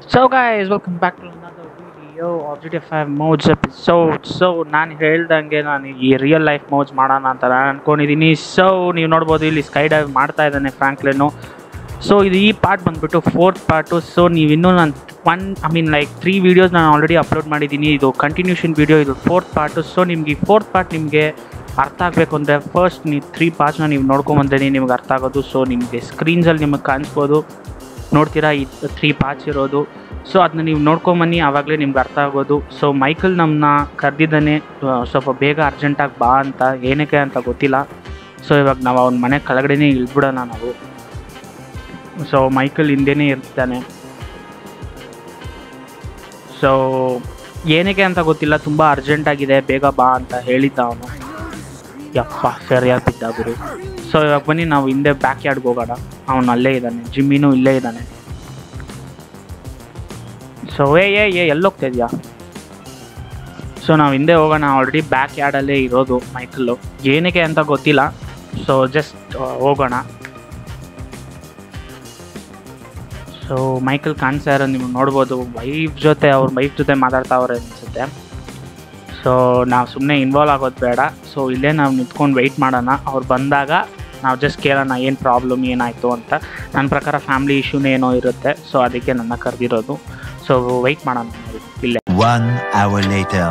So guys, welcome back to another video of GTA 5 modes episode. So ನಾನು ಹೇಳ್ದಂಗೆ ನಾನು ಈ ರಿಯಲ್ ಲೈಫ್ ಮೋಡ್ಸ್ ಮಾಡೋಣ ಅಂತ ನಾನು ಅನ್ಕೊಂಡಿದ್ದೀನಿ ಸೊ ನೀವು ನೋಡ್ಬೋದು ಇಲ್ಲಿ ಸ್ಕೈ ಡೈವ್ ಮಾಡ್ತಾ ಇದ್ದಾನೆ ಫ್ರಾಂಕ್ಲಿನು ಸೊ ಇದು ಈ ಪಾರ್ಟ್ ಬಂದ್ಬಿಟ್ಟು ಫೋರ್ತ್ ಪಾರ್ಟು ಸೊ ನೀವು ಇನ್ನೂ ನಾನು one I mean like three videos ನಾನು ಆಲ್ರೆಡಿ ಅಪ್ಲೋಡ್ ಮಾಡಿದ್ದೀನಿ ಇದು ಕಂಟಿನ್ಯೂಷನ್ ವೀಡಿಯೋ ಇದು ಫೋರ್ತ್ ಪಾರ್ಟು ಸೊ ನಿಮ್ಗೆ ಈ ಫೋರ್ತ್ ಪಾರ್ಟ್ ನಿಮಗೆ ಅರ್ಥ ಆಗಬೇಕು ಅಂದರೆ ಫಸ್ಟ್ ನೀವು ತ್ರೀ ಪಾರ್ಟ್ಸ್ನ ನೀವು ನೋಡ್ಕೊಂಬಂದ್ರೆ ನಿಮ್ಗೆ ಅರ್ಥ ಆಗೋದು ಸೊ ನಿಮಗೆ ಸ್ಕ್ರೀನ್ಸಲ್ಲಿ ನಿಮಗೆ ಕಾಣಿಸ್ಬೋದು ನೋಡ್ತೀರಾ ಈ ತ್ರೀ ಪಾರ್ಟ್ಸ್ ಇರೋದು ಸೊ ಅದನ್ನ ನೀವು ನೋಡ್ಕೊಂಬನ್ನಿ ಆವಾಗಲೇ ನಿಮ್ಗೆ ಅರ್ಥ ಆಗೋದು ಸೊ ಮೈಕಲ್ ನಮ್ಮನ್ನ ಕರೆದಿದ್ದಾನೆ ಸ್ವಲ್ಪ ಬೇಗ ಅರ್ಜೆಂಟಾಗಿ ಬಾ ಅಂತ ಏನಕ್ಕೆ ಅಂತ ಗೊತ್ತಿಲ್ಲ ಸೊ ಇವಾಗ ನಾವು ಅವ್ನ ಮನೆ ಕೆಳಗಡೆನೇ ಇಳಿದ್ಬಿಡೋಣ ನಾವು ಸೊ ಮೈಕಲ್ ಹಿಂದೆನೇ ಇರ್ತಾನೆ ಸೊ ಏನಕ್ಕೆ ಅಂತ ಗೊತ್ತಿಲ್ಲ ತುಂಬ ಅರ್ಜೆಂಟಾಗಿದೆ ಬೇಗ ಬಾ ಅಂತ ಹೇಳಿದ್ದ ಅವನು ಯಪ್ಪ ಸರಿಯಾಗಿ ಬಿದ್ದ ಗುರು ಸೊ ಇವಾಗ ಬನ್ನಿ ನಾವು ಹಿಂದೆ ಬ್ಯಾಕ್ ಯಾರ್ಡ್ಗೆ ಹೋಗೋಣ ಅವನು ಅಲ್ಲೇ ಇದ್ದಾನೆ ಜಿಮ್ಮಿನೂ ಇಲ್ಲೇ ಇದ್ದಾನೆ ಸೊ ಏ ಏ ಏ ಎಲ್ಲೋಗ್ತಾ ಇದೆಯಾ ಸೊ ನಾವು ಹಿಂದೆ ಹೋಗೋಣ ಆಲ್ರೆಡಿ ಬ್ಯಾಕ್ ಯಾರ್ಡಲ್ಲೇ ಇರೋದು ಮೈಕಲ್ಲು ಏನಕ್ಕೆ ಅಂತ ಗೊತ್ತಿಲ್ಲ ಸೊ ಜಸ್ಟ್ ಹೋಗೋಣ ಸೊ ಮೈಕಲ್ ಕಾಣಿಸ್ತಾ ಇರೋ ನೀವು ನೋಡ್ಬೋದು ವೈಫ್ ಜೊತೆ ಅವ್ರ ವೈಫ್ ಜೊತೆ ಮಾತಾಡ್ತಾವ್ರೆ ಅನಿಸುತ್ತೆ ಸೊ ನಾವು ಸುಮ್ಮನೆ ಇನ್ವಾಲ್ವ್ ಆಗೋದು ಬೇಡ ಸೊ ಇಲ್ಲೇ ನಾವು ನಿಂತ್ಕೊಂಡು ವೆಯ್ಟ್ ಮಾಡೋಣ ಅವ್ರು ಬಂದಾಗ ನಾವು ಜಸ್ಟ್ ಕೇಳೋಣ ಏನು ಪ್ರಾಬ್ಲಮ್ ಏನಾಯಿತು ಅಂತ ನನ್ನ ಪ್ರಕಾರ ಫ್ಯಾಮಿಲಿ ಇಶ್ಯೂನೇ ಏನೋ ಇರುತ್ತೆ ಸೊ ಅದಕ್ಕೆ ನನ್ನ ಕರೆದಿರೋದು ಸೊ ವೆಯ್ಟ್ ಮಾಡೋಣ ನಾವು ಇಲ್ಲೇ One hour later.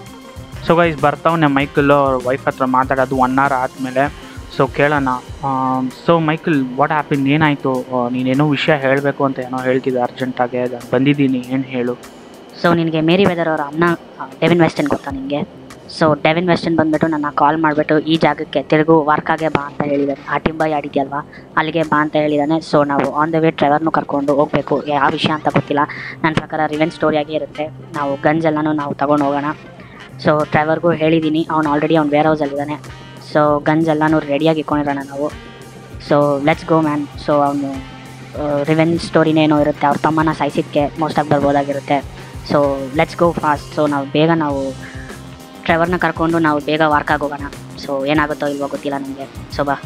So guys ಬರ್ತಾವನೆ ಮೈಕಲ್ ಅವ್ರ ವೈಫ್ ಹತ್ರ ಮಾತಾಡೋದು ಒನ್ ಅವರ್ ಆದಮೇಲೆ ಸೊ ಕೇಳೋಣ ಸೊ ಮೈಕಲ್ ವಾಟ್ ಹ್ಯಾಪಿನ್ ಏನಾಯಿತು ನೀನೇನೋ ವಿಷಯ ಹೇಳಬೇಕು ಅಂತ ಏನೋ ಹೇಳ್ತಿದ್ದೆ ಅರ್ಜೆಂಟಾಗಿ ಬಂದಿದ್ದೀನಿ ಏನು ಹೇಳು ಸೊ ನಿನಗೆ ಮೇರಿ ವೆದರ್ ಅವರ ಅಣ್ಣ ಆ, ಡೆವಿನ್ ವೆಸ್ಟನ್ ಗೊತ್ತಾ ನಿನಗೆ ಸೊ ಡೆವಿನ್ ವೆಸ್ಟನ್ ಬಂದ್ಬಿಟ್ಟು ನನ್ನ ಕಾಲ್ ಮಾಡಿಬಿಟ್ಟು ಈ ಜಾಗಕ್ಕೆ ತಿರುಗು ವಾರ್ಕಾಗೆ ಬಾ ಅಂತ ಹೇಳಿದ್ದಾನೆ ಆ ಟಿಂಬ ಯಾಡಿದೆಯಲ್ವಾ ಅಲ್ಲಿಗೆ ಬಾ ಅಂತ ಹೇಳಿದ್ದಾನೆ ಸೊ ನಾವು ಆನ್ ದ ವೇ ಟ್ರೆವರ್ನು ಕರ್ಕೊಂಡು ಹೋಗಬೇಕು ಯಾವ ವಿಷಯ ಅಂತ ಗೊತ್ತಿಲ್ಲ ನನ್ನ ಪ್ರಕಾರ ರಿವೆನ್ ಸ್ಟೋರಿಯಾಗೇ ಇರುತ್ತೆ ನಾವು ಗನ್ಸ್ ಎಲ್ಲನೂ ನಾವು ತಗೊಂಡು ಹೋಗೋಣ ಸೊ ಟ್ರೆವರ್ಗೂ ಹೇಳಿದ್ದೀನಿ ಅವ್ನು ಆಲ್ರೆಡಿ ಅವ್ನು ವೇರ್ ಹೌಸಲ್ಲಿದ್ದಾನೆ ಸೊ ಗನ್ಸ್ ಎಲ್ಲನೂ ರೆಡಿಯಾಗಿ ಇಟ್ಕೊಂಡಿರೋಣ ನಾವು so let's go man so ಅವನು ರಿವೆನ್ ಸ್ಟೋರಿನೇ ಏನೋ ಇರುತ್ತೆ ಅವ್ರ ತಮ್ಮನ ಸಾಯಿಸಿದ್ದಕ್ಕೆ ಮೋಸ್ಟಾಗಿ ಬರ್ಬೋದಾಗಿರುತ್ತೆ so let's go fast so ನಾವು ಬೇಗ ನಾವು ಟ್ರೆವರ್ನ ಕರ್ಕೊಂಡು ನಾವು ಬೇಗ ವಾರ್ಕಾಗಿ ಹೋಗೋಣ ಸೊ ಏನಾಗುತ್ತೋ ಇಲ್ವೋ ಗೊತ್ತಿಲ್ಲ ನನಗೆ ಸೊ ಬಾ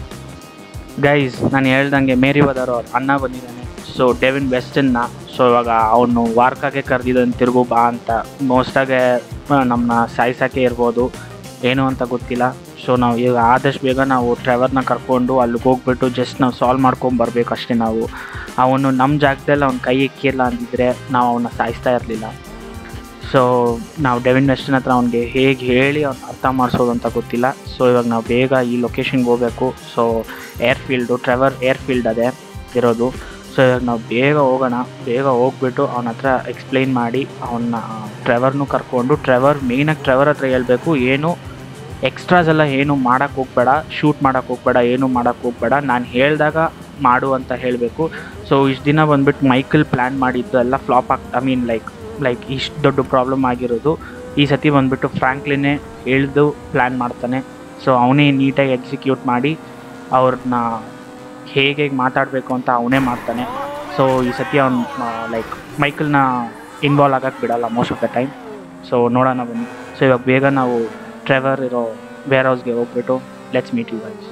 ಗೈಸ್ ನಾನು ಹೇಳ್ದಂಗೆ ಮೇರಿ ವದರ್ ಅವ್ರ ಅಣ್ಣ ಬಂದಿದ್ದಾನೆ ಸೊ ಡೆವಿನ್ ವೆಸ್ಟನ್ನ ಸೊ ಇವಾಗ ಅವನು ವಾರ್ಕಾಗೆ ಕರೆದಿದ್ದಾನೆ ತಿರುಗು ಬಾ ಅಂತ ಮೋಸ್ಟಾಗೆ ನಮ್ಮನ್ನ ಸಾಯಿಸೋಕ್ಕೆ ಇರ್ಬೋದು ಏನು ಅಂತ ಗೊತ್ತಿಲ್ಲ ಸೊ ನಾವು ಈಗ ಆದಷ್ಟು ಬೇಗ ನಾವು ಟ್ರೆವರ್ನ ಕರ್ಕೊಂಡು ಅಲ್ಲಿಗೆ ಹೋಗ್ಬಿಟ್ಟು ಜಸ್ಟ್ ನಾವು ಸಾಲ್ವ್ ಮಾಡ್ಕೊಂಡು ಬರಬೇಕು ಅಷ್ಟೇ ನಾವು ಅವನು ನಮ್ಮ ಜಾಗದಲ್ಲಿ ಅವ್ನ ಕೈ ಇಕ್ಕಿಲ್ಲ ಅಂದಿದ್ರೆ ನಾವು ಅವನ್ನ ಸಾಯಿಸ್ತಾ ಇರಲಿಲ್ಲ ಸೊ ನಾವು ಡೆವಿನ್ ವೆಸ್ಟನ್ ಹತ್ರ ಅವ್ನಿಗೆ ಹೇಗೆ ಹೇಳಿ ಅವ್ನು ಅರ್ಥ ಮಾಡಿಸೋದು ಅಂತ ಗೊತ್ತಿಲ್ಲ ಸೊ ಇವಾಗ ನಾವು ಬೇಗ ಈ ಲೊಕೇಶನ್ಗೆ ಹೋಗಬೇಕು ಸೊ ಏರ್ಫೀಲ್ಡು ಟ್ರೆವರ್ ಏರ್ಫೀಲ್ಡ್ ಅದೇ ಇರೋದು ಸೊ ಇವಾಗ ನಾವು ಬೇಗ ಹೋಗೋಣ ಬೇಗ ಹೋಗ್ಬಿಟ್ಟು ಅವನ ಹತ್ರ ಎಕ್ಸ್ಪ್ಲೈನ್ ಮಾಡಿ ಅವನ್ನ ಟ್ರೆವರ್ನು ಕರ್ಕೊಂಡು ಟ್ರೆವರ್ ಮೇಯ್ನಾಗಿ ಟ್ರೆವರ್ ಹತ್ರ ಹೇಳ್ಬೇಕು ಏನು ಎಕ್ಸ್ಟ್ರಾಸ್ ಎಲ್ಲ ಏನು ಮಾಡೋಕ್ಕೆ ಹೋಗ್ಬೇಡ ಶೂಟ್ ಮಾಡೋಕ್ಕೆ ಹೋಗ್ಬೇಡ ಏನು ಮಾಡೋಕ್ಕೆ ಹೋಗ್ಬೇಡ ನಾನು ಹೇಳಿದಾಗ ಮಾಡು ಅಂತ ಹೇಳಬೇಕು ಸೊ ಇಷ್ಟು ದಿನ ಬಂದ್ಬಿಟ್ಟು ಮೈಕಲ್ ಪ್ಲ್ಯಾನ್ ಮಾಡಿದ್ದು ಎಲ್ಲ ಫ್ಲಾಪ್ ಆಗ್ ಐ ಮೀನ್ ಲೈಕ್ ಲೈಕ್ ಇಷ್ಟು ದೊಡ್ಡ ಪ್ರಾಬ್ಲಮ್ ಆಗಿರೋದು ಈ ಸತಿ ಬಂದ್ಬಿಟ್ಟು ಫ್ರ್ಯಾಂಕ್ಲಿನೇ ಹೇಳ್ದು ಪ್ಲ್ಯಾನ್ ಮಾಡ್ತಾನೆ ಸೊ ಅವನೇ ನೀಟಾಗಿ ಎಕ್ಸಿಕ್ಯೂಟ್ ಮಾಡಿ ಅವ್ರನ್ನ ಹೇಗೆ ಹೇಗೆ ಮಾತಾಡಬೇಕು ಅಂತ ಅವನೇ ಮಾಡ್ತಾನೆ ಸೊ ಈ ಸತಿ ಅವ್ನು ಲೈಕ್ ಮೈಕಲ್ನ ಇನ್ವಾಲ್ವ್ ಆಗಕ್ಕೆ ಬಿಡಲ್ಲ most of the time so ನೋಡೋಣ ಬನ್ನಿ ಸೊ ಇವಾಗ ಬೇಗ ನಾವು ಟ್ರೆವರ್ ಇರೋ ವೇರ್ ಹೌಸ್ಗೆ ಹೋಗ್ಬಿಟ್ಟು let's meet you guys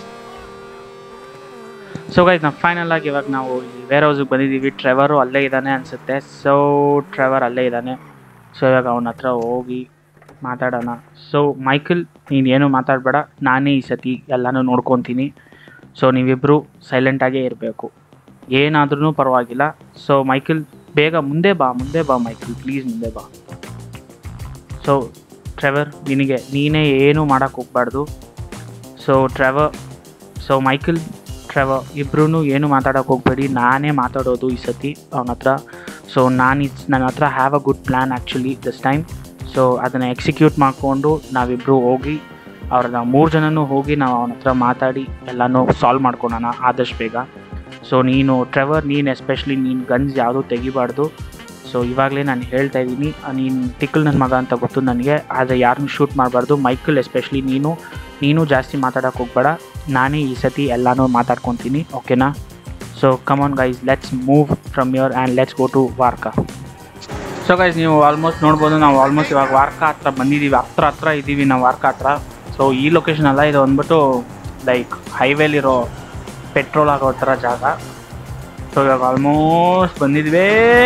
so guys ನಾವು ಫೈನಲ್ ಆಗಿ ಇವಾಗ ನಾವು ಈ ವೇರ್ ಹೌಸ್ಗೆ ಬಂದಿದ್ದೀವಿ ಟ್ರೆವರು ಅಲ್ಲೇ ಇದ್ದಾನೆ ಅನಿಸುತ್ತೆ ಸೊ ಟ್ರೆವರ್ ಅಲ್ಲೇ ಇದ್ದಾನೆ ಸೊ ಇವಾಗ ಅವನ ಹತ್ರ ಹೋಗಿ ಮಾತಾಡೋಣ ಸೊ ಮೈಕಲ್ ನೀನು ಏನು ಮಾತಾಡಬೇಡ ನಾನೇ ಈ ಸತಿ ಎಲ್ಲನೂ ನೋಡ್ಕೊತೀನಿ ಸೊ ನೀವಿಬ್ಬರು ಸೈಲೆಂಟಾಗೇ ಇರಬೇಕು ಏನಾದ್ರೂ ಪರವಾಗಿಲ್ಲ ಸೊ ಮೈಕಲ್ ಬೇಗ ಮುಂದೆ ಬಾ ಮುಂದೆ ಬಾ ಮೈಕಲ್ ಪ್ಲೀಸ್ ಮುಂದೆ ಬಾ ಸೊ ಟ್ರೆವರ್ ನಿನಗೆ ನೀನೇ ಏನೂ ಮಾಡೋಕ್ಕೆ ಹೋಗ್ಬಾರ್ದು so Trevor so Michael Trevor ಇಬ್ರು ಏನು ಮಾತಾಡೋಕೆ ಹೋಗ್ಬೇಡಿ ನಾನೇ ಮಾತಾಡೋದು ಈ ಸತಿ ಅವನ ಹತ್ರ ಸೊ ನಾನು ಇಸ್ ನನ್ನ ಹತ್ರ have a good plan actually this time so ಅದನ್ನು ಎಕ್ಸಿಕ್ಯೂಟ್ ಮಾಡಿಕೊಂಡು ನಾವಿಬ್ಬರು ಹೋಗಿ ಅವ್ರನ್ನ ಮೂರು ಜನನೂ ಹೋಗಿ ನಾವು ಅವನ ಹತ್ರ ಮಾತಾಡಿ ಎಲ್ಲನೂ ಸಾಲ್ವ್ ಮಾಡ್ಕೊಳೋಣ ಆದಷ್ಟು ಬೇಗ ಸೊ ನೀನು ಟ್ರೆವರ್ ನೀನು ಎಸ್ಪೆಷಲಿ ನೀನು ಗನ್ಸ್ ಯಾವುದೂ ತೆಗಿಬಾರ್ದು ಸೊ ಇವಾಗಲೇ ನಾನು ಹೇಳ್ತಾ ಇದ್ದೀನಿ ನೀನು ತಿಕ್ಕಲ್ ನನ್ನ ಮಗ ಅಂತ ಗೊತ್ತು ನನಗೆ ಆದರೆ ಯಾರನ್ನೂ ಶೂಟ್ ಮಾಡಬಾರ್ದು ಮೈಕಲ್ ಎಸ್ಪೆಷಲಿ ನೀನು ನೀನು ಜಾಸ್ತಿ ಮಾತಾಡೋಕೆ ಹೋಗ್ಬೇಡ ನಾನೇ ಈ ಸತಿ ಎಲ್ಲನೂ ಮಾತಾಡ್ಕೊತೀನಿ ಓಕೆನಾ so come on guys let's move from your and let's go to ವಾರ್ಕಾ ಸೊ ಗೈಸ್ ನೀವು ಆಲ್ಮೋಸ್ಟ್ ನೋಡ್ಬೋದು ನಾವು ಆಲ್ಮೋಸ್ಟ್ ಇವಾಗ ವಾರ್ಕಾ ಹತ್ರ ಬಂದಿದ್ದೀವಿ ಹತ್ರ ಹತ್ರ ಇದ್ದೀವಿ ನಾವು ವಾರ್ಕಾ ಹತ್ರ ಸೊ ಈ ಲೊಕೇಶನ್ ಅಲ್ಲ ಇದು ಬಂದ್ಬಿಟ್ಟು ಲೈಕ್ ಹೈವೇಲಿರೋ ಪೆಟ್ರೋಲ್ ಆಗೋ ಥರ ಜಾಗ ಸೊ ಸೊ ಇವಾಗ ಆಲ್ಮೋಸ್ಟ್ ಬಂದಿದ್ವೇ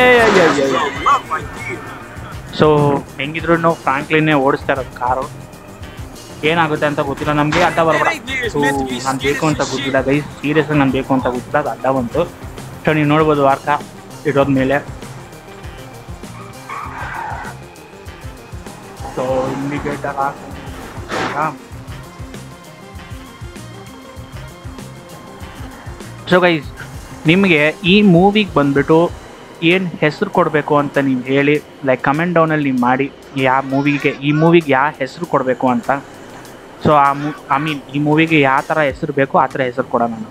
ಸೊ ಹೆಂಗಿದ್ರು ಫ್ರಾಂಕ್ಲಿನ್ನೇ ಓಡಿಸ್ತಾ ಇರೋದು ಕಾರು ಏನಾಗುತ್ತೆ ಅಂತ ಗೊತ್ತಿಲ್ಲ ನಮಗೆ ಅಡ್ಡ ಬರಬೇಡ ಸೊ ನಾನು ಬೇಕು ಅಂತ ಗೊತ್ತಿಲ್ಲ ಗೈ ಸೀರಿಯಸ್ ನಾನು ಬೇಕು ಅಂತ ಗೊತ್ತಿಲ್ಲ ಅದು ಅಡ್ಡ ಬಂತು ಸೊ ನೀವು ನೋಡ್ಬೋದು ವಾರ್ಕ ಇರೋದ್ಮೇಲೆ ಸೊ ಇಂಡಿಕೇಟರ್ ಹಾಕಿ ಸೊ ಗೈಸ್ ನಿಮಗೆ ಈ ಮೂವಿಗೆ ಬಂದ್ಬಿಟ್ಟು ಏನು ಹೆಸರು ಕೊಡಬೇಕು ಅಂತ ನೀವು ಹೇಳಿ ಲೈಕ್ ಕಮೆಂಟ್ ಡೌನಲ್ಲಿ ನೀವು ಮಾಡಿ ಯಾವ ಮೂವಿಗೆ ಈ ಮೂವಿಗೆ ಯಾವ ಹೆಸರು ಕೊಡಬೇಕು ಅಂತ ಸೊ ಆ ಮೂ ಐ ಮೀನ್ ಈ ಮೂವಿಗೆ ಯಾವ ಥರ ಹೆಸರು ಬೇಕೋ ಆ ಥರ ಹೆಸರು ಕೊಡೋಣ ನಾವು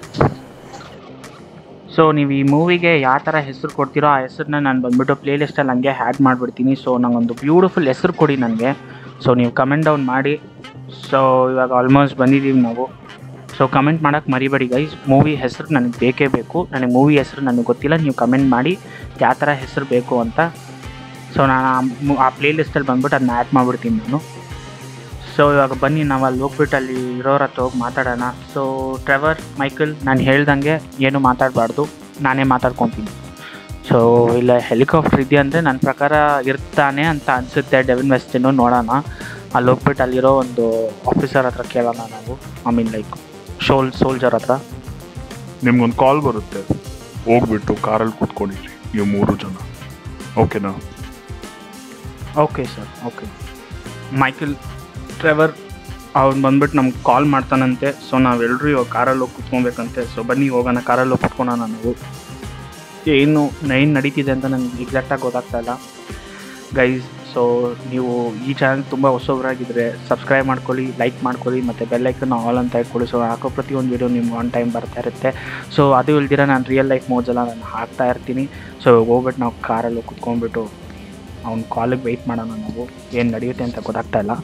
ಸೊ ನೀವು ಈ ಮೂವಿಗೆ ಯಾವ ಥರ ಹೆಸರು ಕೊಡ್ತೀರೋ ಆ ಹೆಸರನ್ನ ನಾನು ಬಂದ್ಬಿಟ್ಟು ಪ್ಲೇ ಲಿಸ್ಟಲ್ಲಿ ಹಂಗೆ ಹ್ಯಾಡ್ ಮಾಡಿಬಿಡ್ತೀನಿ ಸೊ ನಂಗೊಂದು ಬ್ಯೂಟಿಫುಲ್ ಹೆಸರು ಕೊಡಿ ನನಗೆ ಸೊ ನೀವು ಕಮೆಂಟ್ ಡೌನ್ ಮಾಡಿ ಸೊ ಇವಾಗ ಆಲ್ಮೋಸ್ಟ್ ಬಂದಿದ್ದೀವಿ ನಾವು ಸೊ ಕಮೆಂಟ್ ಮಾಡೋಕ್ಕೆ ಮರಿಬೇಡಿ ಗೈಸ್ ಮೂವಿ ಹೆಸರು ನನಗೆ ಬೇಕೇ ಬೇಕು ನನಗೆ ಮೂವಿ ಹೆಸರು ನನಗೆ ಗೊತ್ತಿಲ್ಲ ನೀವು ಕಮೆಂಟ್ ಮಾಡಿ ಯಾವ ಥರ ಹೆಸರು ಬೇಕು ಅಂತ ಸೊ ನಾನು ಆ ಮು- ಆ ಪ್ಲೇ ಲಿಸ್ಟಲ್ಲಿ ಬಂದ್ಬಿಟ್ಟು ಅದನ್ನ ಆ್ಯಡ್ ಮಾಡಿಬಿಡ್ತೀನಿ ನಾನು ಸೊ ಇವಾಗ ಬನ್ನಿ ನಾವು ಅಲ್ಲಿ ಹೋಗ್ಬಿಟ್ಟು ಅಲ್ಲಿ ಇರೋರ ಹತ್ರ ಹೋಗಿ ಮಾತಾಡೋಣ ಸೊ ಟ್ರೆವರ್ ಮೈಕಲ್ ನಾನು ಹೇಳ್ದಂಗೆ ಏನು ಮಾತಾಡಬಾರ್ದು ನಾನೇ ಮಾತಾಡ್ಕೊತೀನಿ ಸೊ ಇಲ್ಲ ಹೆಲಿಕಾಪ್ಟರ್ ಇದೆಯಾ ಅಂದರೆ ನನ್ನ ಪ್ರಕಾರ ಇರ್ತಾನೆ ಅಂತ ಅನಿಸುತ್ತೆ ಡೆವಿನ್ ವೆಸ್ಟಿನ್ನು ನೋಡೋಣ ಅಲ್ಲಿ ಹೋಗ್ಬಿಟ್ಟು ಅಲ್ಲಿರೋ ಒಂದು ಆಫೀಸರ್ ಹತ್ರ ಕೇಳೋಣ ನಾವು ಐ ಮೀನ್ ಲೈಕ್ ಶೋಲ್ ಸೋಲ್ಜರ್ ಹತ್ರ ನಿಮ್ಗೊಂದು ಕಾಲ್ ಬರುತ್ತೆ ಹೋಗ್ಬಿಟ್ಟು ಕಾರಲ್ಲಿ ಕೂತ್ಕೊಂಡಿರಿ ನೀವು ಮೂರು ಜನ ಓಕೆನಾ okay sir okay Michael Trevor ಅವ್ನು ಬಂದ್ಬಿಟ್ಟು ನಮ್ಗೆ ಕಾಲ್ ಮಾಡ್ತಾನಂತೆ ಸೊ ನಾವೆಲ್ಲರೂ ಇವಾಗ ಕಾರಲ್ಲಿ ಹೋಗಿ ಕುತ್ಕೊಬೇಕಂತೆ ಸೊ ಬನ್ನಿ ಹೋಗೋಣ ಕಾರಲ್ಲಿ ಹೋಗಿ ಕುತ್ಕೊಳೋಣ ನಾವು ಏನು ಏನು ನಡೀತಿದೆ ಅಂತ ನನಗೆ ಎಕ್ಸಾಕ್ಟಾಗಿ ಗೊತ್ತಾಗ್ತಾ ಇಲ್ಲ ಗೈಸ್ ಸೊ ನೀವು ಈ ಚಾನಲ್ ತುಂಬ ಹೊಸಬ್ರಾಗಿದ್ದರೆ ಸಬ್ಸ್ಕ್ರೈಬ್ ಮಾಡ್ಕೊಳ್ಳಿ ಲೈಕ್ ಮಾಡ್ಕೊಳ್ಳಿ ಮತ್ತು ಬೆಲ್ಲೈಕನ್ನು ಆಲ್ ಅಂತ ಇಟ್ಕೊಳ್ಳಿ ಸೊ ಹಾಕೋ ಪ್ರತಿಯೊಂದು ವೀಡಿಯೋ ನಿಮ್ಗೆ ಆನ್ ಟೈಮ್ ಬರ್ತಾ ಇರುತ್ತೆ ಸೊ ಅದು ಇಲ್ದಿರ ನಾನು ರಿಯಲ್ ಲೈಫ್ ಮೋಜೆಲ್ಲ ನಾನು ಹಾಕ್ತಾ ಇರ್ತೀನಿ ಸೊ ಹೋಗ್ಬಿಟ್ಟು ನಾವು ಕಾರಲ್ಲಿ ಹೋಗಿ ಕುತ್ಕೊಂಡ್ಬಿಟ್ಟು ಅವ್ನ ಕಾಲಿಗೆ ವೆಯ್ಟ್ ಮಾಡೋಣ ನಾವು ಏನು ನಡೆಯುತ್ತೆ ಅಂತ ಗೊತ್ತಾಗ್ತಾ ಇಲ್ಲ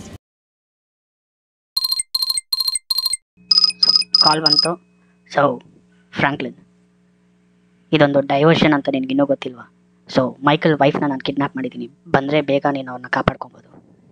ಕಾಲ್ ಬಂತು ಸೊ ಫ್ರಾಂಕ್ಲಿನ್ ಇದೊಂದು ಡೈವರ್ಷನ್ ಅಂತ ನಿನಗೆ ಇನ್ನೂ ಗೊತ್ತಿಲ್ವಾ ಸೊ ಮೈಕಲ್ ವೈಫ್ನ ನಾನು ಕಿಡ್ನಾಪ್ ಮಾಡಿದ್ದೀನಿ ಬಂದರೆ ಬೇಗ ನೀನು ಅವ್ರನ್ನ ಕಾಪಾಡ್ಕೊಬೋದು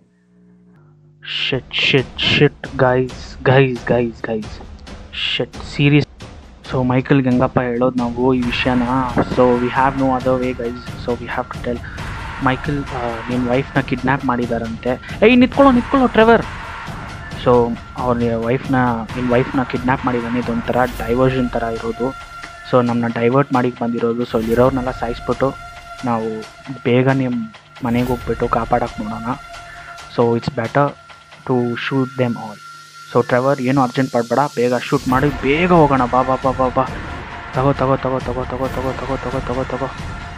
shit shit shit guys guys guys guys shit serious so Michael Gangappa ಹೇಳೋದು ನಾವು ಈ ವಿಷಯನ so we have no other way guys so we have to tell Michael ನಿಮ್ಮ ವೈಫ್ನ ಕಿಡ್ನ್ಯಾಪ್ ಮಾಡಿದಾರಂತೆ ಏಯ್ ನಿಂತ್ಕೊಳ್ಳೋ ನಿಂತ್ಕೊಳ್ಳೋ ಟ್ರೆವರ್ ಸೊ ಅವ್ರ ವೈಫ್ನ ನಿಮ್ಮ ವೈಫ್ನ ಕಿಡ್ನ್ಯಾಪ್ ಮಾಡಿದ್ದಾನೆ ಇದೊಂಥರ ಡೈವರ್ಷನ್ ಥರ ಇರೋದು ಸೊ ನಮ್ಮನ್ನ ಡೈವರ್ಟ್ ಮಾಡಿ ಬಂದಿರೋದು ಸೊ ಇಲ್ಲಿರೋರ್ನೆಲ್ಲ ಸಾಯಿಸ್ಬಿಟ್ಟು ನಾವು ಬೇಗ ನಿಮ್ಮ ಮನೆಗೆ ಹೋಗ್ಬಿಟ್ಟು ಕಾಪಾಡಕ್ಕೆ ನೋಡೋಣ so it's better to shoot them all so Trevor ಏನು ಅರ್ಜೆಂಟ್ ಪಡಬೇಡ ಬೇಗ ಶೂಟ್ ಮಾಡಿ ಬೇಗ ಹೋಗೋಣ ಬಾ ಬಾ ಬಾ ಬಾ ಬಾ ತಗೋ ತಗೋ ತಗೋ ತಗೋ ತಗೋ ತಗೋ ತಗೋ ತಗೋ ತಗೋ ತಗೋ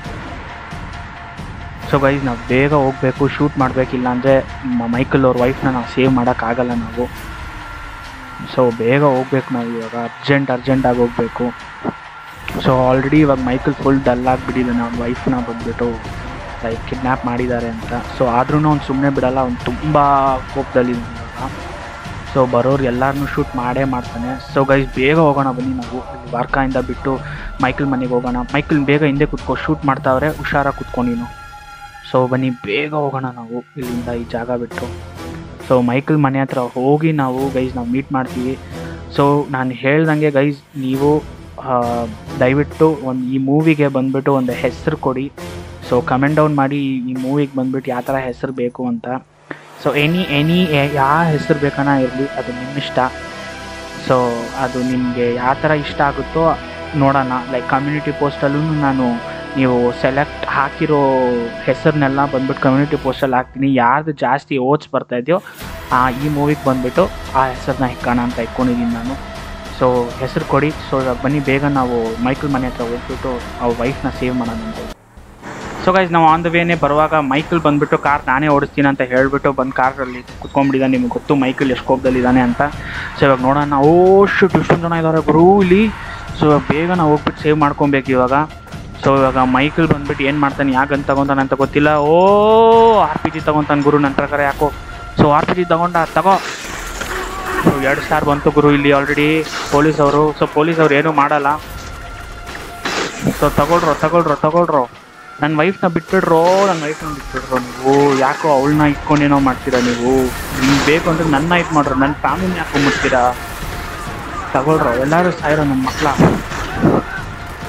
ಸೊ ಗೈಸ್ ನಾವು ಬೇಗ ಹೋಗಬೇಕು ಶೂಟ್ ಮಾಡಬೇಕಿಲ್ಲ ಅಂದರೆ ಮೈಕಲ್ ಅವ್ರ ವೈಫ್ನ ನಾವು ಸೇವ್ ಮಾಡೋಕ್ಕಾಗಲ್ಲ ನಾವು ಸೊ ಬೇಗ ಹೋಗ್ಬೇಕು ನಾವು ಇವಾಗ ಅರ್ಜೆಂಟ್ ಅರ್ಜೆಂಟಾಗಿ ಹೋಗಬೇಕು ಸೊ ಆಲ್ರೆಡಿ ಇವಾಗ ಮೈಕಲ್ ಫುಲ್ ಡಲ್ ಆಗಿಬಿಟ್ಟಿದ್ದಾನೆ ಅವ್ನ ವೈಫ್ನ ಬಂದ್ಬಿಟ್ಟು ಲೈಕ್ ಕಿಡ್ನ್ಯಾಪ್ ಮಾಡಿದ್ದಾರೆ ಅಂತ ಸೊ ಆದ್ರೂ ಅವ್ನು ಸುಮ್ಮನೆ ಬಿಡಲ್ಲ ಅವ್ನು ತುಂಬ ಕೋಪದಲ್ಲಿದ್ದಾನೆ ಇವಾಗ ಸೊ ಬರೋರು ಎಲ್ಲರನ್ನೂ ಶೂಟ್ ಮಾಡೇ ಮಾಡ್ತಾನೆ ಸೊ ಗೈಸ್ ಬೇಗ ಹೋಗೋಣ ಬನ್ನಿ ನಾವು ಅಲ್ಲಿ ವಾರ್ಕಾಯಿಂದ ಬಿಟ್ಟು ಮೈಕಲ್ ಮನೆಗೆ ಹೋಗೋಣ ಮೈಕಲ್ ಬೇಗ ಹಿಂದೆ ಕುತ್ಕೋ ಶೂಟ್ ಮಾಡ್ತಾವ್ರೆ ಹುಷಾರಾಗಿ ಕುತ್ಕೊ ನೀನು ಸೊ ಬನ್ನಿ ಬೇಗ ಹೋಗೋಣ ನಾವು ಇಲ್ಲಿಂದ ಈ ಜಾಗ ಬಿಟ್ಟು ಸೊ ಮೈಕಲ್ ಮನೆ ಹತ್ರ ಹೋಗಿ ನಾವು ಗೈಸ್ ನಾವು ಮೀಟ್ ಮಾಡ್ತೀವಿ ಸೊ ನಾನು ಹೇಳ್ದಂಗೆ ಗೈಸ್ ನೀವು ಆ, ದಯವಿಟ್ಟು ಒಂದು ಈ ಮೂವಿಗೆ ಬಂದ್ಬಿಟ್ಟು ಒಂದು ಹೆಸರು ಕೊಡಿ ಸೊ ಕಮೆಂಟ್ ಡೌನ್ ಮಾಡಿ ಈ- ಈ ಮೂವಿಗೆ ಬಂದ್ಬಿಟ್ಟು ಯಾವ ಥರ ಹೆಸರು ಬೇಕು ಅಂತ ಸೊ ಎನಿ ಎನಿ ಯಾವ ಹೆಸರು ಬೇಕನ ಇರಲಿ ಅದು ನಿಮ್ಮ ಇಷ್ಟ ಸೊ ಅದು ನಿಮಗೆ ಯಾವ ಥರ ಇಷ್ಟ ಆಗುತ್ತೋ ನೋಡೋಣ ಲೈಕ್ ಕಮ್ಯುನಿಟಿ ಪೋಸ್ಟಲ್ಲೂ ನಾನು ನೀವು ಸೆಲೆಕ್ಟ್ ಹಾಕಿರೋ ಹೆಸರನ್ನೆಲ್ಲ ಬಂದ್ಬಿಟ್ಟು ಕಮ್ಯುನಿಟಿ ಪೋಸ್ಟಲ್ಲಿ ಹಾಕ್ತೀನಿ ಯಾರ್ದು ಜಾಸ್ತಿ ಓಟ್ಸ್ ಬರ್ತಾ ಇದೆಯೋ ಆ ಈ ಮೂವಿಗೆ ಬಂದ್ಬಿಟ್ಟು ಆ ಹೆಸರನ್ನ ಇಕ್ಕೋಣ ಅಂತ ಇಟ್ಕೊಂಡಿದ್ದೀನಿ ನಾನು ಸೊ ಹೆಸರು ಕೊಡಿ ಸೊ ಇವಾಗ ಬನ್ನಿ ಬೇಗ ನಾವು ಮೈಕಲ್ ಮನೆ ಹತ್ರ ಹೋಗ್ಬಿಟ್ಟು ಅವ್ರ ವೈಫ್ನ ಸೇವ್ ಮಾಡೋಣ ಅಂತ ಸೊ ಗೈಸ್ ನಾವು ಆನ್ ದ ವೇನೆ ಬರುವಾಗ ಮೈಕಲ್ ಬಂದ್ಬಿಟ್ಟು ಕಾರ್ ನಾನೇ ಓಡಿಸ್ತೀನಿ ಅಂತ ಹೇಳ್ಬಿಟ್ಟು ಬಂದು ಕಾರಲ್ಲಿ ಕುತ್ಕೊಂಡ್ಬಿಟ್ಟಿದ್ದಾನೆ ನಿಮ್ಗೆ ಗೊತ್ತು ಮೈಕಲ್ ಎಷ್ಟು ಕೋಪದಲ್ಲಿದ್ದಾನೆ ಅಂತ ಸೊ ಇವಾಗ ನೋಡೋಣ ಓ ಶೂಟ್ ಇಷ್ಟೊಂದು ಜನ ಇದ್ದಾರೆ ಗುರು ಇಲ್ಲಿ ಸೊ ಇವಾಗ ಬೇಗ ನಾವು ಹೋಗ್ಬಿಟ್ಟು ಸೇವ್ ಮಾಡ್ಕೊಬೇಕು ಇವಾಗ ಸೊ ಇವಾಗ ಮೈಕಲ್ ಬಂದ್ಬಿಟ್ಟು ಏನು ಮಾಡ್ತಾನೆ ಯಾಕೆ ಅಂತ ತಗೊಂತಾನೆ ಅಂತ ಗೊತ್ತಿಲ್ಲ ಓ ಆರ್ ಪಿ ಜಿ ತಗೊಂತಾನೆ ಗುರು ನನ್ನ ಪ್ರಕಾರ ಯಾಕೋ ಸೊ ಆರ್ ಪಿ ಜಿ ತಗೊಂಡ ತಗೋ ಸೊ ಎರಡು ಸ್ಟಾರ್ ಬಂತು ಗುರು ಇಲ್ಲಿ ಆಲ್ರೆಡಿ ಪೊಲೀಸ್ ಅವರು ಸೊ ಪೊಲೀಸ್ ಅವ್ರು ಏನೂ ಮಾಡಲ್ಲ ಸೊ ತಗೊಳ್ರೋ ತಗೊಳ್ರೋ ತಗೊಳ್ರೋ ನನ್ನ ವೈಫ್ನ ಬಿಟ್ಬಿಡ್ರೋ ನನ್ನ ವೈಫ್ನ ಬಿಟ್ಬಿಡ್ರೋ ನೀವು ಯಾಕೋ ಅವಳನ್ನ ಇಟ್ಕೊಂಡೇನೋ ಮಾಡ್ತೀರಾ ನೀವು ನಿಮ್ಗೆ ಬೇಕು ಅಂದ್ರೆ ನನ್ನ ಇದು ಮಾಡ್ರೋ ನನ್ನ ಫ್ಯಾಮಿಲಿನ ಯಾಕೆ ಮುಟ್ತೀರಾ ತಗೊಳ್ರೋ ಎಲ್ಲರೂ ಸಾಯಿರೋ ನನ್ನ ಮಕ್ಳ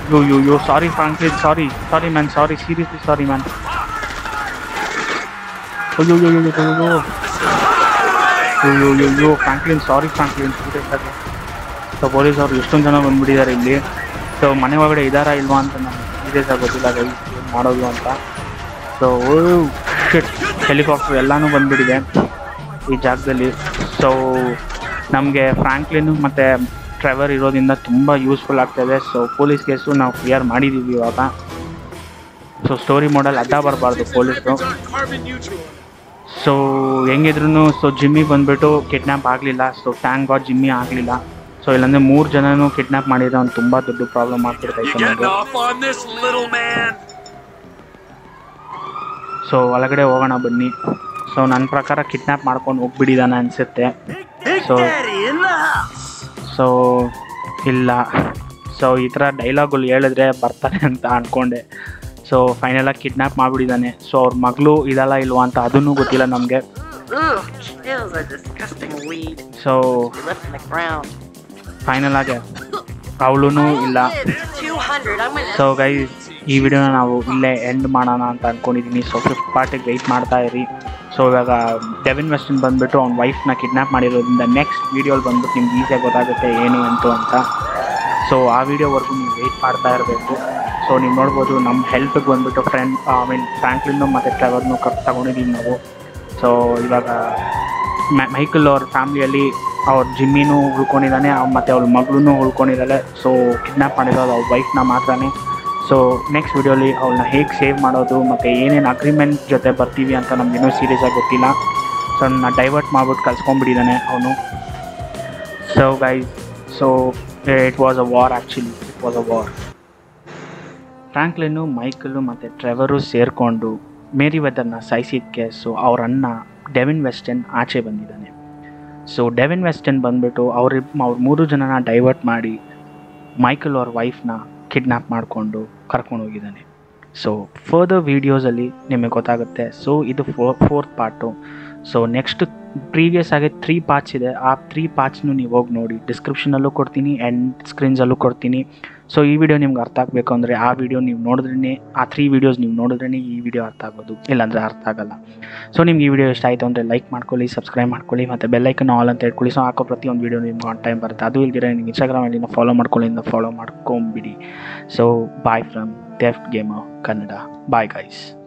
yo yo yo sorry Franklin sorry sorry man sorry seriously sorry man ಅಯ್ಯೋ yo yo yo yo yo yo yo yo Franklin sorry Franklin so police ಅವರು ಎಷ್ಟೊಂದು ಜನ ಬಂದ್ಬಿಟ್ಟಿದ್ದಾರೆ ಇಲ್ಲಿ ಸೊ ಮನೆ ಒಳಗಡೆ ಇದ್ದಾರಾ ಇಲ್ವಾ ಅಂತ ನಮ್ಗೆ ಸೀರಿಯಸ್ ಆಗಿ ಗೊತ್ತಿಲ್ಲ ಗೈಸ್ ಏನು ಮಾಡೋದು ಅಂತ ಸೊ ಶಿಟ್ ಹೆಲಿಕಾಪ್ಟರ್ ಎಲ್ಲನೂ ಬಂದ್ಬಿಟ್ಟಿದೆ ಈ ಜಾಗದಲ್ಲಿ ಸೊ ನಮಗೆ ಫ್ರಾಂಕ್ಲಿನ್ ಮತ್ತು ಟ್ರೆವರ್ ಇರೋದ್ರಿಂದ ತುಂಬ ಯೂಸ್ಫುಲ್ ಆಗ್ತಾಯಿದೆ ಸೊ ಪೊಲೀಸ್ ಕೇಸು ನಾವು ಕ್ಲಿಯರ್ ಮಾಡಿದ್ದೀವಿ ಇವಾಗ ಸೊ ಸ್ಟೋರಿ ಮಾಡಲ್ ಅಡ್ಡ ಬರಬಾರ್ದು ಪೊಲೀಸರು ಸೊ ಹೆಂಗಿದ್ರು ಸೊ ಜಿಮ್ಮಿ ಬಂದ್ಬಿಟ್ಟು ಕಿಡ್ನ್ಯಾಪ್ ಆಗಲಿಲ್ಲ ಸೊ ಟ್ಯಾಂಕ್ ಗಾಡ್ ಜಿಮ್ಮಿ ಆಗಲಿಲ್ಲ ಸೊ ಇಲ್ಲಾಂದ್ರೆ ಮೂರು ಜನನೂ ಕಿಡ್ನ್ಯಾಪ್ ಮಾಡಿದ್ರೆ ಒಂದು ತುಂಬ ದೊಡ್ಡ ಪ್ರಾಬ್ಲಮ್ ಆಗ್ಬಿಡ್ತೈತೆ ನಮಗೆ off on this little man? So ಒಳಗಡೆ ಹೋಗೋಣ ಬನ್ನಿ ಸೊ ನನ್ನ ಪ್ರಕಾರ ಕಿಡ್ನ್ಯಾಪ್ ಮಾಡ್ಕೊಂಡು ಹೋಗ್ಬಿಟ್ಟಿದ್ದಾನೆ ಅನಿಸುತ್ತೆ ಸೊ ಸೊ ಇಲ್ಲ ಸೊ ಈ ಥರ ಡೈಲಾಗುಗಳು ಹೇಳಿದ್ರೆ ಬರ್ತಾನೆ ಅಂತ ಅಂದ್ಕೊಂಡೆ ಸೊ ಫೈನಲಾಗಿ ಕಿಡ್ನ್ಯಾಪ್ ಮಾಡಿಬಿಟ್ಟಿದ್ದಾನೆ ಸೊ ಅವ್ರ ಮಗಳು ಇದಲ್ಲ ಇಲ್ವಾ ಅಂತ ಅದನ್ನೂ ಗೊತ್ತಿಲ್ಲ ನಮಗೆ Ugh, chills are disgusting weed. So You left in the ground. Final ಆಗಿ ಅವಳು ಇಲ್ಲ 200. I'm gonna. ಸೊ ಗೈ ಈ ವಿಡಿಯೋನ ನಾವು ಇಲ್ಲೇ ಎಂಡ್ ಮಾಡೋಣ ಅಂತ ಅಂದ್ಕೊಂಡಿದ್ದೀನಿ ಸೊ ಫಿಫ್ತ್ ಪಾರ್ಟಿಗೆ ವೆಯ್ಟ್ ಮಾಡ್ತಾ ಇರಿ ಸೊ ಇವಾಗ ಡೆವಿನ್ ವೆಸ್ಟನ್ ಬಂದುಬಿಟ್ಟು ಅವ್ನ ವೈಫ್ನ ಕಿಡ್ನ್ಯಾಪ್ ಮಾಡಿರೋದ್ರಿಂದ ನೆಕ್ಸ್ಟ್ ವೀಡಿಯೋಲಿ ಬಂದ್ಬಿಟ್ಟು ನಿಮ್ಗೆ ಈಸಿಯಾಗಿ ಗೊತ್ತಾಗುತ್ತೆ ಏನು ಅಂತು ಅಂತ ಸೊ ಆ ವಿಡಿಯೋವರೆಗೂ ನೀವು ವೆಯ್ಟ್ ಮಾಡ್ತಾ ಇರಬೇಕು ಸೊ ನೀವು ನೋಡ್ಬೋದು ನಮ್ಮ ಹೆಲ್ಪ್ಗೆ ಬಂದುಬಿಟ್ಟು ಫ್ರೆಂಡ್ ಐ ಮೀನ್ ಫ್ರ್ಯಾಂಕ್ಲಿನ್ನು ಮತ್ತು ಟ್ರೆವರ್ನು ಕಪ್ ತಗೊಂಡಿದ್ದೀವಿ ನಾವು ಸೊ ಇವಾಗ ಮ- ಮೈಕಲ್ ಅವ್ರ ಫ್ಯಾಮ್ಲಿಯಲ್ಲಿ ಅವ್ರ ಜಿಮ್ಮಿನೂ ಉಳ್ಕೊಂಡಿದ್ದಾನೆ ಮತ್ತು ಅವ್ಳ ಮಗಳೂ ಉಳ್ಕೊಂಡಿದ್ದಾಳೆ ಸೊ ಕಿಡ್ನ್ಯಾಪ್ ಮಾಡಿರೋದು ಅವ್ರ ವೈಫ್ನ ಮಾತ್ರನೇ ಸೊ ನೆಕ್ಸ್ಟ್ ವಿಡಿಯೋಲಿ ಅವಳನ್ನ ಹೇಗೆ ಸೇವ್ ಮಾಡೋದು ಮತ್ತು ಏನೇನು ಅಗ್ರಿಮೆಂಟ್ ಜೊತೆ ಬರ್ತೀವಿ ಅಂತ ನಮ್ಗೆ ಇನ್ನೂ ಸೀರಿಯಸ್ ಆಗಿ ಗೊತ್ತಿಲ್ಲ ಸೊ ನನ್ನ ಡೈವರ್ಟ್ ಮಾಡ್ಬಿಟ್ಟು ಕಳ್ಸ್ಕೊಂಡ್ಬಿಟ್ಟಿದ್ದಾನೆ ಅವನು so guys so it was a war actually it was a war Franklin Michael ಮತ್ತು ಟ್ರೆವರು ಸೇರಿಕೊಂಡು ಮೇರಿ ವೆದರ್ನ ಸಾಯಿಸಿದ್ದಕ್ಕೆ ಸೊ ಅವ್ರ ಅಣ್ಣ ಡೆವಿನ್ ವೆಸ್ಟನ್ ಆಚೆ ಬಂದಿದ್ದಾನೆ ಸೊ ಡೆವಿನ್ ವೆಸ್ಟನ್ ಬಂದ್ಬಿಟ್ಟು ಅವ್ರ ಅವ್ರ ಮೂರು ಜನನ ಡೈವರ್ಟ್ ಮಾಡಿ ಮೈಕಲ್ ಅವ್ರ ವೈಫ್ನ ಕಿಡ್ನ್ಯಾಪ್ ಮಾಡಿಕೊಂಡು ಕರ್ಕೊಂಡು ಹೋಗಿದ್ದಾನೆ ಸೊ ಫರ್ದರ್ ವೀಡಿಯೋಸಲ್ಲಿ ನಿಮಗೆ ಗೊತ್ತಾಗುತ್ತೆ ಸೊ ಇದು four fourth part so next previous ಆಗಿ ತ್ರೀ ಪಾರ್ಟ್ಸ್ ಇದೆ ಆ ತ್ರೀ ಪಾರ್ಟ್ಸ್ನು ನೀವು ಹೋಗಿ ನೋಡಿ ಡಿಸ್ಕ್ರಿಪ್ಷನಲ್ಲೂ ಕೊಡ್ತೀನಿ ಆ್ಯಂಡ್ ಸ್ಕ್ರೀನ್ಸಲ್ಲೂ ಕೊಡ್ತೀನಿ ಸೊ ಈ ವಿಡಿಯೋ ನಿಮ್ಗೆ ಅರ್ಥ ಆಗಬೇಕು ಅಂದರೆ ಆ ವಿಡಿಯೋ ನೀವು ನೋಡಿದ್ರೇ ಆ ತ್ರೀ ವೀಡಿಯೋಸ್ ನೀವು ನೋಡಿದ್ರೇ ಈ ವಿಡಿಯೋ ಅರ್ಥ ಆಗೋದು ಇಲ್ಲಾಂದರೆ ಅರ್ಥ ಆಗಲ್ಲ ಸೊ ನಿಮ್ಗೆ ಈ ವಿಡಿಯೋ ಇಷ್ಟ ಆಯಿತು ಅಂದರೆ ಲೈಕ್ ಮಾಡ್ಕೊಳ್ಳಿ ಸಬ್ಸ್ಕ್ರೈಬ್ ಮಾಡ್ಕೊಳ್ಳಿ ಮತ್ತು ಬೆಲ್ಲೈಕನ್ ಆಲ್ ಅಂತ ಹೇಳ್ಕೊಳ್ಳಿ ಸೊ ಹಾಕೋ ಪ್ರತಿಯೊಂದು ವಿಡಿಯೋ ನಿಮ್ಗೆ ಆನ್ ಟೈಮ್ ಬರುತ್ತೆ ಅದು ಇಲ್ದಿರ ನಿಮ್ಗೆ ಇನ್ಸ್ಟಾಗ್ರಾಮಲ್ಲಿ ಫಾಲೋ ಮಾಡ್ಕೊಳ್ಳಿ ಫಾಲೋ ಮಾಡ್ಕೊಂಬಿಡಿ so bye from Deft Gamer Kannada bye guys